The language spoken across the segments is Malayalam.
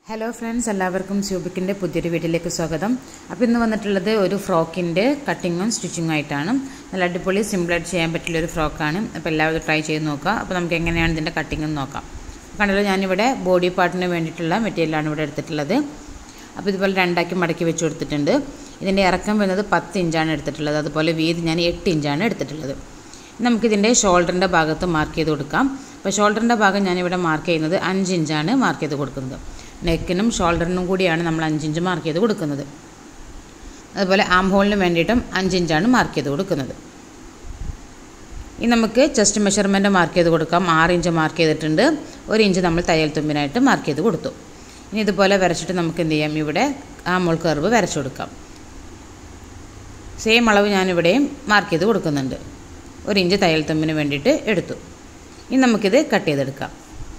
ഹലോ ഫ്രണ്ട്സ് എല്ലാവർക്കും സ്യൂബിക്കിൻ്റെ പുതിയൊരു വീഡിയോയിലേക്ക് സ്വാഗതം അപ്പോൾ ഇന്ന് വന്നിട്ടുള്ളത് ഒരു ഫ്രോക്കിൻ്റെ കട്ടിങ്ങും സ്റ്റിച്ചിങ്ങും ആയിട്ടാണ് നല്ല അടിപൊളി സിമ്പിളായിട്ട് ചെയ്യാൻ പറ്റുള്ള ഒരു ഫ്രോക്കാണ് അപ്പോൾ എല്ലാവരും ട്രൈ ചെയ്ത് നോക്കുക അപ്പോൾ നമുക്ക് എങ്ങനെയാണ് ഇതിൻ്റെ കട്ടിങ് നോക്കാം കണ്ടല്ലോ ഞാനിവിടെ ബോഡി പാർട്ടിന് വേണ്ടിയിട്ടുള്ള മെറ്റീരിയലാണ് ഇവിടെ എടുത്തിട്ടുള്ളത് അപ്പോൾ ഇതുപോലെ രണ്ടാക്കി മടക്കി വെച്ച് കൊടുത്തിട്ടുണ്ട് ഇതിൻ്റെ ഇറക്കം വരുന്നത് പത്ത് ഇഞ്ചാണ് എടുത്തിട്ടുള്ളത് അതുപോലെ വീതി ഞാൻ എട്ട് ഇഞ്ചാണ് എടുത്തിട്ടുള്ളത് നമുക്കിതിൻ്റെ ഷോൾഡറിൻ്റെ ഭാഗത്ത് മാർക്ക് ചെയ്ത് കൊടുക്കാം അപ്പോൾ ഷോൾഡറിൻ്റെ ഭാഗം ഞാനിവിടെ മാർക്ക് ചെയ്യുന്നത് അഞ്ച് ഇഞ്ചാണ് മാർക്ക് ചെയ്ത് കൊടുക്കുന്നത് നെക്കിനും ഷോൾഡറിനും കൂടിയാണ് നമ്മൾ അഞ്ചിഞ്ച് മാർക്ക് ചെയ്ത് കൊടുക്കുന്നത് അതുപോലെ ആം ഹോളിന് വേണ്ടിയിട്ടും അഞ്ചിഞ്ചാണ് മാർക്ക് ചെയ്ത് കൊടുക്കുന്നത് ഇനി നമുക്ക് ചെസ്റ്റ് മെഷർമെൻറ്റ് മാർക്ക് ചെയ്ത് കൊടുക്കാം ആറ് ഇഞ്ച് മാർക്ക് ചെയ്തിട്ടുണ്ട് ഒരു ഇഞ്ച് നമ്മൾ തയ്യൽ തുമ്പിനായിട്ട് മാർക്ക് ചെയ്ത് കൊടുത്തു ഇനി ഇതുപോലെ വരച്ചിട്ട് നമുക്ക് എന്ത് ചെയ്യാം ഇവിടെ ആമോൾ കർവ് വരച്ചു കൊടുക്കാം സെയിം അളവ് ഞാനിവിടെയും മാർക്ക് ചെയ്ത് കൊടുക്കുന്നുണ്ട് ഒരു ഇഞ്ച് തയ്യൽ തുമ്പിന് വേണ്ടിയിട്ട് എടുത്തു ഇനി നമുക്കിത് കട്ട് ചെയ്തെടുക്കാം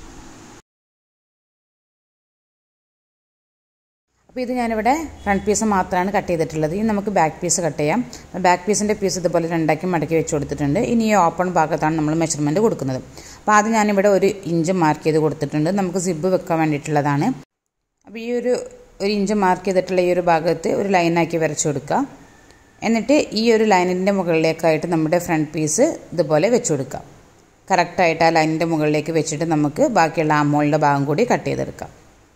അപ്പോൾ ഇത് ഞാനിവിടെ ഫ്രണ്ട് പീസ് മാത്രമാണ് കട്ട് ചെയ്തിട്ടുള്ളത് ഇനി നമുക്ക് ബാക്ക് പീസ് കട്ട് ചെയ്യാം ബാക്ക് പീസിൻ്റെ പീസ് ഇതുപോലെ രണ്ടാക്കി മടക്കി വെച്ച് കൊടുത്തിട്ടുണ്ട് ഇനി ഈ ഓപ്പൺ ഭാഗത്താണ് നമ്മൾ മെഷർമെൻറ്റ് കൊടുക്കുന്നത് അപ്പോൾ ആദ്യം ഞാനിവിടെ ഒരു ഇഞ്ച് മാർക്ക് ചെയ്ത് കൊടുത്തിട്ടുണ്ട് നമുക്ക് സിബ് വെക്കാൻ വേണ്ടിയിട്ടുള്ളതാണ് അപ്പോൾ ഈ ഒരു ഒരു ഇഞ്ച് മാർക്ക് ചെയ്തിട്ടുള്ള ഈ ഒരു ഭാഗത്ത് ഒരു ലൈനാക്കി വരച്ചു കൊടുക്കുക എന്നിട്ട് ഈ ഒരു ലൈനിൻ്റെ മുകളിലേക്കായിട്ട് നമ്മുടെ ഫ്രണ്ട് പീസ് ഇതുപോലെ വെച്ച് കൊടുക്കാം കറക്റ്റായിട്ട് ആ ലൈനിൻ്റെ മുകളിലേക്ക് വെച്ചിട്ട് നമുക്ക് ബാക്കിയുള്ള ആമോളിൻ്റെ ഭാഗം കൂടി കട്ട് ചെയ്തെടുക്കാം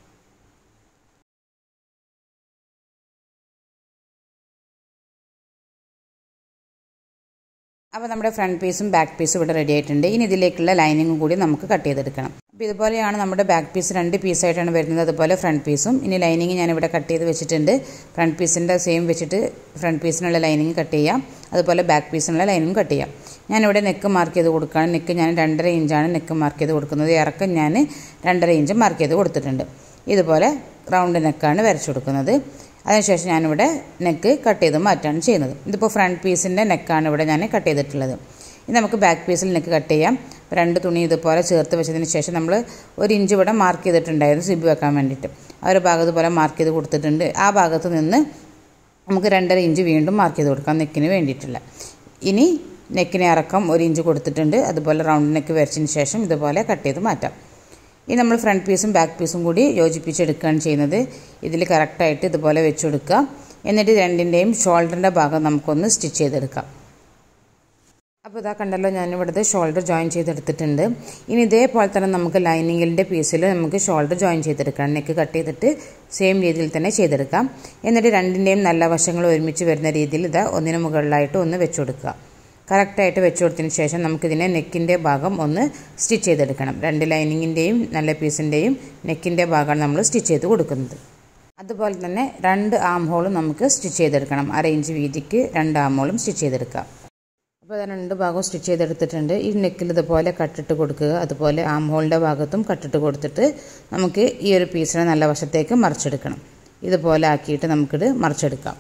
അപ്പോൾ നമ്മുടെ ഫ്രണ്ട് പീസും ബാക്ക് പീസും ഇവിടെ റെഡി ആയിട്ടുണ്ട് ഇനി ഇതിലേക്കുള്ള ലൈനിങ്ങും കൂടി നമുക്ക് കട്ട് ചെയ്തെടുക്കണം അപ്പോൾ ഇതുപോലെയാണ് നമ്മുടെ ബാക്ക് പീസ് രണ്ട് പീസായിട്ടാണ് വരുന്നത് അതുപോലെ ഫ്രണ്ട് പീസും ഇനി ലൈനിങ് ഞാനിവിടെ കട്ട് ചെയ്ത് വെച്ചിട്ടുണ്ട് ഫ്രണ്ട് പീസിൻ്റെ സെയിം വെച്ചിട്ട് ഫ്രണ്ട് പീസിനുള്ള ലൈനിങ് കട്ട് ചെയ്യാം അതുപോലെ ബാക്ക് പീസിനുള്ള ലൈനിങ് കട്ട് ചെയ്യാം ഞാനിവിടെ നെക്ക് മാർക്ക് ചെയ്ത് കൊടുക്കുകയാണ് നെക്ക് ഞാൻ രണ്ടര ഇഞ്ചാണ് നെക്ക് മാർക്ക് ചെയ്ത് കൊടുക്കുന്നത് ഇറക്കം ഞാൻ രണ്ടര ഇഞ്ച് മാർക്ക് ചെയ്ത് കൊടുത്തിട്ടുണ്ട് ഇതുപോലെ റൗണ്ട് നെക്കാണ് വരച്ചു കൊടുക്കുന്നത് അതിനുശേഷം ഞാനിവിടെ നെക്ക് കട്ട് ചെയ്ത് മാറ്റാണ് ചെയ്യുന്നത് ഇതിപ്പോൾ ഫ്രണ്ട് പീസിൻ്റെ നെക്കാണ് ഇവിടെ ഞാൻ കട്ട് ചെയ്തിട്ടുള്ളത് ഇനി നമുക്ക് ബാക്ക് പീസിൽ നെക്ക് കട്ട് ചെയ്യാം രണ്ട് തുണി ഇതുപോലെ ചേർത്ത് വെച്ചതിന് ശേഷം നമ്മൾ ഒരു ഇഞ്ച് ഇവിടെ മാർക്ക് ചെയ്തിട്ടുണ്ടായിരുന്നു സിബ് വെക്കാൻ വേണ്ടിയിട്ട് ആ ഒരു ഭാഗത്ത് പോലെ മാർക്ക് ചെയ്ത് കൊടുത്തിട്ടുണ്ട് ആ ഭാഗത്ത് നിന്ന് നമുക്ക് രണ്ടര ഇഞ്ച് വീണ്ടും മാർക്ക് ചെയ്ത് കൊടുക്കാം നെക്കിന് വേണ്ടിയിട്ടുള്ള ഇനി നെക്കിന് ഇറക്കം ഒരു ഇഞ്ച് കൊടുത്തിട്ടുണ്ട് അതുപോലെ റൗണ്ട് നെക്ക് വരച്ചതിന് ശേഷം ഇതുപോലെ കട്ട് ചെയ്ത് മാറ്റാം ഇനി നമ്മൾ ഫ്രണ്ട് പീസും ബാക്ക് പീസും കൂടി യോജിപ്പിച്ചെടുക്കുകയാണ് ചെയ്യുന്നത് ഇതിൽ കറക്റ്റായിട്ട് ഇതുപോലെ വെച്ച് കൊടുക്കുക എന്നിട്ട് രണ്ടിൻ്റെയും ഷോൾഡറിൻ്റെ ഭാഗം നമുക്കൊന്ന് സ്റ്റിച്ച് ചെയ്തെടുക്കാം അപ്പോൾ ഇതാ കണ്ടല്ലോ ഞാനിവിടുത്തെ ഷോൾഡർ ജോയിൻ ചെയ്തെടുത്തിട്ടുണ്ട് ഇനി ഇതേപോലെ തന്നെ നമുക്ക് ലൈനിങ്ങിൻ്റെ പീസിൽ നമുക്ക് ഷോൾഡർ ജോയിൻ ചെയ്തെടുക്കണം നെക്ക് കട്ട് ചെയ്തിട്ട് സെയിം രീതിയിൽ തന്നെ ചെയ്തെടുക്കാം എന്നിട്ട് രണ്ടിൻ്റെയും നല്ല വശങ്ങൾ ഒരുമിച്ച് വരുന്ന രീതിയിൽ ഇതാ ഒന്നിനു മുകളിലായിട്ട് ഒന്ന് വെച്ച് കൊടുക്കുക കറക്റ്റായിട്ട് വെച്ച് കൊടുത്തതിന് ശേഷം നമുക്കിതിനെ നെക്കിൻ്റെ ഭാഗം ഒന്ന് സ്റ്റിച്ച് ചെയ്തെടുക്കണം രണ്ട് ലൈനിങ്ങിൻ്റെയും നല്ല പീസിൻ്റെയും നെക്കിൻ്റെ ഭാഗമാണ് നമ്മൾ സ്റ്റിച്ച് ചെയ്ത് കൊടുക്കുന്നത് അതുപോലെ തന്നെ രണ്ട് ആം ഹോളും നമുക്ക് സ്റ്റിച്ച് ചെയ്തെടുക്കണം അര ഇഞ്ച് വീതിക്ക് രണ്ട് ആം ഹോളും സ്റ്റിച്ച് ചെയ്തെടുക്കാം അപ്പോൾ രണ്ട് ഭാഗവും സ്റ്റിച്ച് ചെയ്തെടുത്തിട്ടുണ്ട് ഈ നെക്കിൽ ഇതുപോലെ കട്ടിട്ട് കൊടുക്കുക അതുപോലെ ആം ഹോളിൻ്റെ ഭാഗത്തും കട്ടിട്ട് കൊടുത്തിട്ട് നമുക്ക് ഈ ഒരു പീസിനെ നല്ല വശത്തേക്ക് മറിച്ചെടുക്കണം ഇതുപോലെ ആക്കിയിട്ട് നമുക്കിത് മറിച്ചെടുക്കാം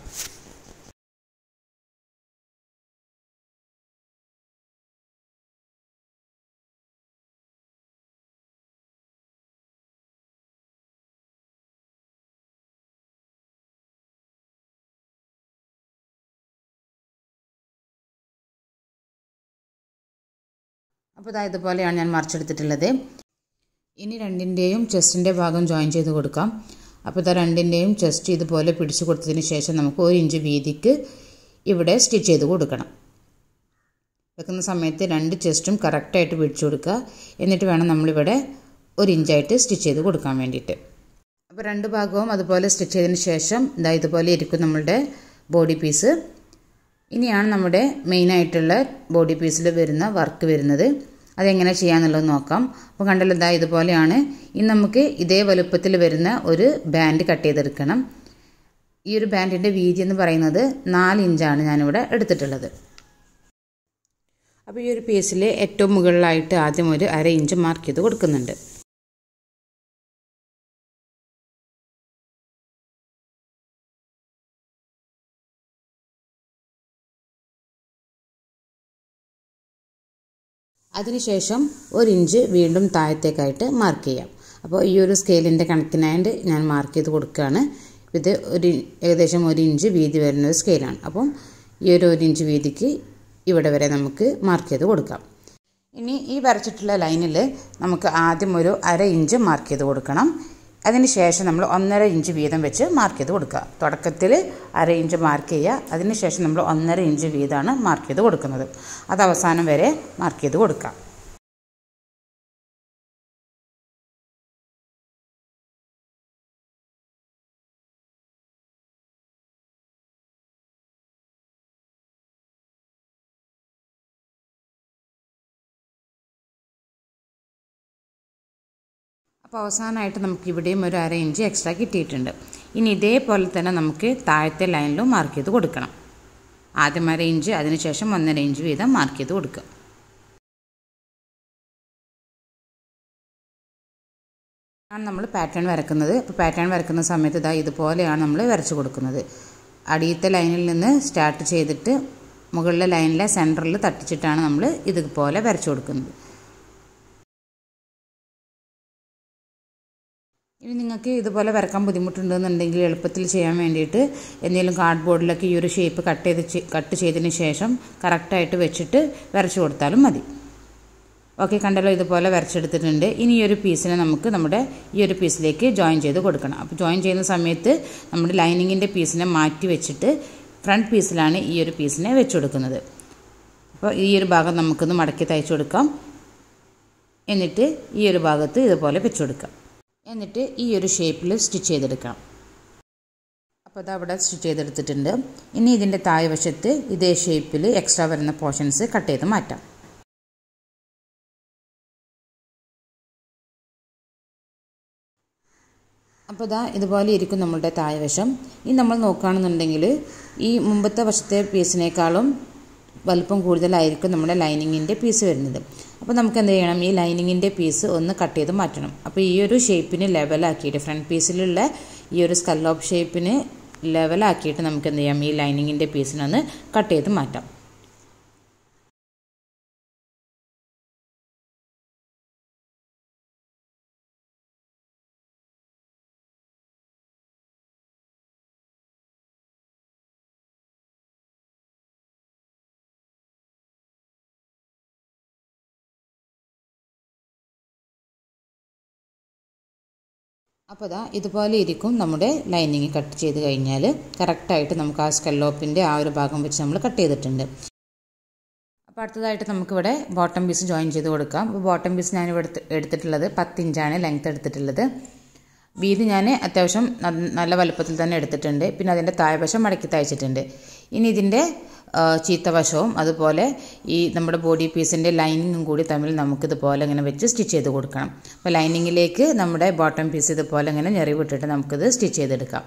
അപ്പോൾ ഇതാ ഇതുപോലെയാണ് ഞാൻ മറിച്ചെടുത്തിട്ടുള്ളത് ഇനി രണ്ടിൻ്റെയും ചെസ്റ്റിൻ്റെ ഭാഗം ജോയിൻ ചെയ്ത് കൊടുക്കാം അപ്പോൾ ഇതാ രണ്ടിൻ്റെയും ചെസ്റ്റ് ഇതുപോലെ പിടിച്ചു കൊടുത്തതിന് ശേഷം നമുക്ക് ഒരു ഇഞ്ച് വീതിക്ക് ഇവിടെ സ്റ്റിച്ച് ചെയ്ത് കൊടുക്കണം വെക്കുന്ന സമയത്ത് രണ്ട് ചെസ്റ്റും കറക്റ്റായിട്ട് പിടിച്ചു കൊടുക്കുക എന്നിട്ട് വേണം നമ്മളിവിടെ ഒരു ഇഞ്ചായിട്ട് സ്റ്റിച്ച് ചെയ്ത് കൊടുക്കാൻ വേണ്ടിയിട്ട് അപ്പോൾ രണ്ട് ഭാഗവും അതുപോലെ സ്റ്റിച്ച് ചെയ്തതിന് ശേഷം ഇതാ ഇതുപോലെ ഇരിക്കും നമ്മളുടെ ബോഡി പീസ് ഇനിയാണ് നമ്മുടെ മെയിനായിട്ടുള്ള ബോഡി പീസിൽ വരുന്ന വർക്ക് വരുന്നത് അതെങ്ങനെ ചെയ്യാന്നുള്ളത് നോക്കാം അപ്പോൾ കണ്ടല്ലോ ഇതാ ഇതുപോലെയാണ് ഇനി നമുക്ക് ഇതേ വലുപ്പത്തിൽ വരുന്ന ഒരു ബാൻഡ് കട്ട് ചെയ്തെടുക്കണം ഈ ഒരു ബാൻഡിൻ്റെ വീതി എന്ന് പറയുന്നത് നാല് ഇഞ്ചാണ് ഞാനിവിടെ എടുത്തിട്ടുള്ളത് അപ്പോൾ ഈ ഒരു പീസിൽ ഏറ്റവും മുകളിലായിട്ട് ആദ്യം ഒരു അര ഇഞ്ച് മാർക്ക് ചെയ്ത് കൊടുക്കുന്നുണ്ട് അതിനുശേഷം ഒരു ഇഞ്ച് വീണ്ടും താഴത്തേക്കായിട്ട് മാർക്ക് ചെയ്യാം അപ്പോൾ ഈ ഒരു സ്കെയിലിൻ്റെ കണക്കിനായിട്ട് ഞാൻ മാർക്ക് ചെയ്ത് കൊടുക്കുകയാണ് ഇത് ഒരു ഏകദേശം ഒരു ഇഞ്ച് വീതി വരുന്ന ഒരു സ്കെയിലാണ് അപ്പം ഈ ഒരു ഒരു ഇഞ്ച് വീതിക്ക് ഇവിടെ വരെ നമുക്ക് മാർക്ക് ചെയ്ത് കൊടുക്കാം ഇനി ഈ വരച്ചിട്ടുള്ള ലൈനിൽ നമുക്ക് ആദ്യം ഒരു അര ഇഞ്ച് മാർക്ക് ചെയ്ത് കൊടുക്കണം അതിന് ശേഷം നമ്മൾ ഒന്നര ഇഞ്ച് വീതം വെച്ച് മാർക്ക് ചെയ്ത് കൊടുക്കുക തുടക്കത്തിൽ അര ഇഞ്ച് മാർക്ക് ചെയ്യുക അതിന് ശേഷം നമ്മൾ ഒന്നര ഇഞ്ച് വീതമാണ് മാർക്ക് ചെയ്ത് കൊടുക്കുന്നത് അത് അവസാനം വരെ മാർക്ക് ചെയ്ത് കൊടുക്കുക അപ്പോൾ അവസാനമായിട്ട് നമുക്ക് ഇവിടെയും ഒരു അര ഇഞ്ച് എക്സ്ട്രാ കിട്ടിയിട്ടുണ്ട് ഇനി ഇതേപോലെ തന്നെ നമുക്ക് താഴത്തെ ലൈനിലും മാർക്ക് ചെയ്ത് കൊടുക്കണം ആദ്യം അര ഇഞ്ച് അതിനുശേഷം ഒന്നര ഇഞ്ച് വീതം മാർക്ക് ചെയ്ത് കൊടുക്കുക ആണ് നമ്മൾ പാറ്റേൺ വരക്കുന്നത് അപ്പോൾ പാറ്റേൺ വരക്കുന്ന സമയത്ത് ഇതാ ഇതുപോലെയാണ് നമ്മൾ വരച്ചു കൊടുക്കുന്നത് അടിയത്തെ ലൈനിൽ നിന്ന് സ്റ്റാർട്ട് ചെയ്തിട്ട് മുകളിലെ ലൈനിലെ സെൻറ്ററിൽ തട്ടിച്ചിട്ടാണ് നമ്മൾ ഇതുപോലെ വരച്ചു കൊടുക്കുന്നത് ഇനി നിങ്ങൾക്ക് ഇതുപോലെ വരക്കാൻ ബുദ്ധിമുട്ടുണ്ടെന്നുണ്ടെങ്കിൽ എളുപ്പത്തിൽ ചെയ്യാൻ വേണ്ടിയിട്ട് എന്തെങ്കിലും കാർഡ് ബോർഡിലൊക്കെ ഈ ഒരു ഷേപ്പ് കട്ട് ചെയ്ത് കട്ട് ചെയ്തതിന് ശേഷം കറക്റ്റായിട്ട് വെച്ചിട്ട് വരച്ചു കൊടുത്താലും മതി ഓക്കെ കണ്ടല്ലോ ഇതുപോലെ വരച്ചെടുത്തിട്ടുണ്ട് ഇനി ഈ ഒരു പീസിനെ നമുക്ക് നമ്മുടെ ഈ ഒരു പീസിലേക്ക് ജോയിൻ ചെയ്ത് കൊടുക്കണം അപ്പോൾ ജോയിൻ ചെയ്യുന്ന സമയത്ത് നമ്മുടെ ലൈനിങ്ങിൻ്റെ പീസിനെ മാറ്റി വെച്ചിട്ട് ഫ്രണ്ട് പീസിലാണ് ഈ ഒരു പീസിനെ വെച്ച് കൊടുക്കുന്നത് അപ്പോൾ ഈ ഒരു ഭാഗം നമുക്കൊന്ന് മടക്കി തയ്ച്ചു കൊടുക്കാം എന്നിട്ട് ഈ ഒരു ഭാഗത്ത് ഇതുപോലെ വെച്ച് കൊടുക്കാം എന്നിട്ട് ഈ ഒരു ഷേപ്പിൽ സ്റ്റിച്ച് ചെയ്തെടുക്കണം അപ്പോൾ അത് അവിടെ സ്റ്റിച്ച് ചെയ്തെടുത്തിട്ടുണ്ട് ഇനി ഇതിൻ്റെ താഴെ വശത്ത് ഇതേ ഷേപ്പിൽ എക്സ്ട്രാ വരുന്ന പോർഷൻസ് കട്ട് ചെയ്ത് മാറ്റാം അപ്പോൾ ഇതാ ഇതുപോലെ ഇരിക്കും നമ്മളുടെ താഴെ വശം ഇനി നമ്മൾ നോക്കുകയാണെന്നുണ്ടെങ്കിൽ ഈ മുമ്പത്തെ വശത്തെ പീസിനേക്കാളും വലുപ്പം കൂടുതലായിരിക്കും നമ്മുടെ ലൈനിങ്ങിൻ്റെ പീസ് വരുന്നത് അപ്പോൾ നമുക്ക് എന്ത് ചെയ്യണം ഈ ലൈനിങ്ങിൻ്റെ പീസ് ഒന്ന് കട്ട് ചെയ്ത് മാറ്റണം അപ്പോൾ ഈ ഒരു ഷേപ്പിന് ലെവലാക്കിയിട്ട് ഫ്രണ്ട് പീസിലുള്ള ഈ ഒരു സ്കല്ലോപ്പ് ഷേപ്പിന് ലെവലാക്കിയിട്ട് നമുക്ക് എന്ത് ചെയ്യാം ഈ ലൈനിങ്ങിൻ്റെ പീസിനൊന്ന് കട്ട് ചെയ്ത് മാറ്റാം അപ്പോൾ ഇതാ ഇതുപോലെ ഇരിക്കും നമ്മുടെ ലൈനിങ് കട്ട് ചെയ്ത് കഴിഞ്ഞാൽ കറക്റ്റായിട്ട് നമുക്ക് ആ സ്കല്ലോപ്പിൻ്റെ ആ ഒരു ഭാഗം വെച്ച് നമ്മൾ കട്ട് ചെയ്തിട്ടുണ്ട് അപ്പോൾ അടുത്തതായിട്ട് നമുക്കിവിടെ ബോട്ടം പീസ് ജോയിൻ ചെയ്ത് കൊടുക്കാം അപ്പോൾ ബോട്ടം പീസ് ഞാനിവിടെ എടുത്തിട്ടുള്ളത് പത്ത് ഇഞ്ചാണ് ലെങ്ത് എടുത്തിട്ടുള്ളത് വീതി ഞാൻ അത്യാവശ്യം നല്ല വലുപ്പത്തിൽ തന്നെ എടുത്തിട്ടുണ്ട് പിന്നെ അതിൻ്റെ താഴ്വശം മടക്കി തയ്ച്ചിട്ടുണ്ട് ഇനി ഇതിൻ്റെ ചീത്ത വശവും അതുപോലെ ഈ നമ്മുടെ ബോഡി പീസിൻ്റെ ലൈനിങ്ങും കൂടി തമ്മിൽ നമുക്കിതുപോലെ ഇങ്ങനെ വെച്ച് സ്റ്റിച്ച് ചെയ്ത് കൊടുക്കണം അപ്പോൾ ലൈനിങ്ങിലേക്ക് നമ്മുടെ ബോട്ടം പീസ് ഇതുപോലെ ഇങ്ങനെ ഞെറിവിട്ടിട്ട് നമുക്കിത് സ്റ്റിച്ച് ചെയ്തെടുക്കാം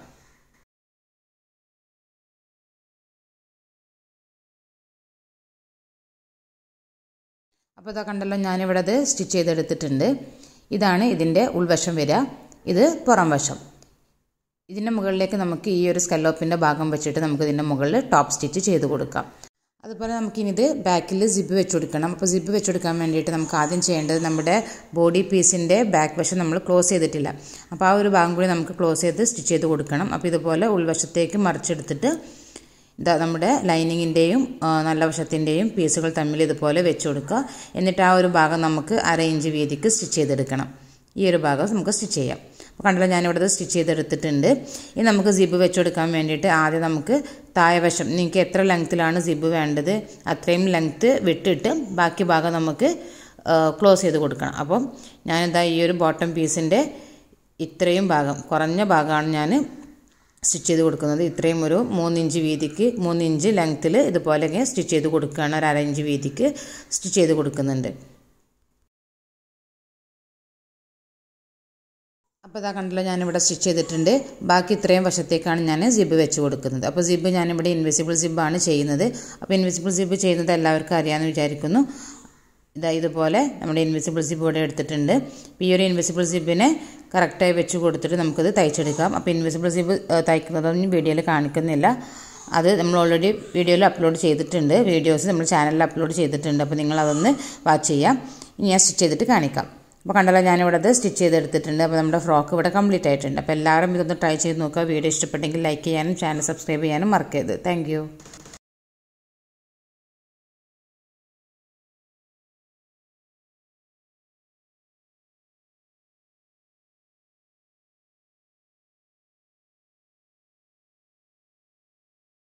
അപ്പോൾ ഇതാ കണ്ടല്ലോ ഞാനിവിടെ അത് സ്റ്റിച്ച് ചെയ്തെടുത്തിട്ടുണ്ട് ഇതാണ് ഇതിൻ്റെ ഉൾവശം വരിക ഇത് പുറം വശം ഇതിൻ്റെ മുകളിലേക്ക് നമുക്ക് ഈ ഒരു സ്കല്ലോപ്പിൻ്റെ ഭാഗം വെച്ചിട്ട് നമുക്ക് ഇതിൻ്റെ മുകളിൽ ടോപ്പ് സ്റ്റിച്ച് ചെയ്ത് കൊടുക്കാം അതുപോലെ നമുക്കിനി ഇത് ബാക്കിൽ സിബ് വെച്ച് കൊടുക്കണം അപ്പോൾ സിബ് വെച്ച് കൊടുക്കാൻ വേണ്ടിയിട്ട് നമുക്ക് ആദ്യം ചെയ്യേണ്ടത് നമ്മുടെ ബോഡി പീസിൻ്റെ ബാക്ക് വശം നമ്മൾ ക്ലോസ് ചെയ്തിട്ടില്ല അപ്പോൾ ആ ഒരു ഭാഗം കൂടി നമുക്ക് ക്ലോസ് ചെയ്ത് സ്റ്റിച്ച് ചെയ്ത് കൊടുക്കണം അപ്പോൾ ഇതുപോലെ ഉൾവശത്തേക്ക് മറിച്ചെടുത്തിട്ട് ഇതാ നമ്മുടെ ലൈനിങ്ങിൻ്റെയും നല്ല വശത്തിൻ്റെയും പീസുകൾ തമ്മിൽ ഇതുപോലെ വെച്ച് കൊടുക്കുക എന്നിട്ട് ആ ഒരു ഭാഗം നമുക്ക് അര ഇഞ്ച് വീതിക്ക് സ്റ്റിച്ച് ചെയ്തെടുക്കണം ഈ ഒരു ഭാഗം നമുക്ക് സ്റ്റിച്ച് ചെയ്യാം അപ്പോൾ കണ്ടല്ലോ ഞാനിവിടെ സ്റ്റിച്ച് ചെയ്തെടുത്തിട്ടുണ്ട് ഇനി നമുക്ക് സിബ് വെച്ച് കൊടുക്കാൻ വേണ്ടിയിട്ട് ആദ്യം നമുക്ക് താഴെവശം നിങ്ങൾക്ക് എത്ര ലെങ്ത്തിലാണ് സിബ് വേണ്ടത് അത്രയും ലെങ്ത്ത് വിട്ടിട്ട് ബാക്കി ഭാഗം നമുക്ക് ക്ലോസ് ചെയ്ത് കൊടുക്കണം അപ്പം ഞാനിതാ ഈ ഒരു ബോട്ടം പീസിൻ്റെ ഇത്രയും ഭാഗം കുറഞ്ഞ ഭാഗമാണ് ഞാൻ സ്റ്റിച്ച് ചെയ്ത് കൊടുക്കുന്നത് ഇത്രയും ഒരു മൂന്നിഞ്ച് വീതിക്ക് മൂന്നിഞ്ച് ലെങ്ത്തിൽ ഇതുപോലെ സ്റ്റിച്ച് ചെയ്ത് കൊടുക്കുകയാണ് ഒരു അര ഇഞ്ച് വീതിക്ക് സ്റ്റിച്ച് ചെയ്ത് കൊടുക്കുന്നുണ്ട് അപ്പോൾ ഇതാ കണ്ടല്ലോ ഞാനിവിടെ സ്റ്റിച്ച് ചെയ്തിട്ടുണ്ട് ബാക്കി ഇത്രയും വശത്തേക്കാണ് ഞാൻ സിബ് വെച്ച് കൊടുക്കുന്നത് അപ്പോൾ സിബ് ഞാനിവിടെ ഇൻവിസിബിൾ സിബാണ് ചെയ്യുന്നത് അപ്പോൾ ഇൻവിസിബിൾ സിബ് ചെയ്യുന്നത് എല്ലാവർക്കും അറിയാമെന്ന് വിചാരിക്കുന്നു ഇതാ ഇതുപോലെ നമ്മുടെ ഇൻവിസിബിൾ സിബ് ഇവിടെ എടുത്തിട്ടുണ്ട് അപ്പോൾ ഈ ഒരു ഇൻവിസിബിൾ സിബിനെ കറക്റ്റായി വെച്ച് കൊടുത്തിട്ട് നമുക്കത് തയ്ച്ചെടുക്കാം അപ്പോൾ ഇൻവിസിബിൾ സിബ് തയ്ക്കുന്നതൊന്നും വീഡിയോയിൽ കാണിക്കുന്നില്ല അത് നമ്മൾ ഓൾറെഡി വീഡിയോയിൽ അപ്ലോഡ് ചെയ്തിട്ടുണ്ട് വീഡിയോസ് നമ്മൾ ചാനലിൽ അപ്ലോഡ് ചെയ്തിട്ടുണ്ട് അപ്പോൾ നിങ്ങൾ അതൊന്ന് വാച്ച് ചെയ്യാം ഇനി ഞാൻ സ്റ്റിച്ച് ചെയ്തിട്ട് കാണിക്കാം അപ്പോൾ കണ്ടല്ലോ ഞാനിവിടെ അത് സ്റ്റിച്ച് ചെയ്തെടുത്തിട്ടുണ്ട് അപ്പോൾ നമ്മുടെ ഫ്രോക്ക് ഇവിടെ കംപ്ലീറ്റ് ആയിട്ടുണ്ട് അപ്പോൾ എല്ലാവരും ഇതൊന്ന് ട്രൈ ചെയ്ത് നോക്കുക വീഡിയോ ഇഷ്ടപ്പെട്ടെങ്കിൽ ലൈക്ക് ചെയ്യാനും ചാനൽ സബ്സ്ക്രൈബ് ചെയ്യാനും മറക്കരുത് താങ്ക്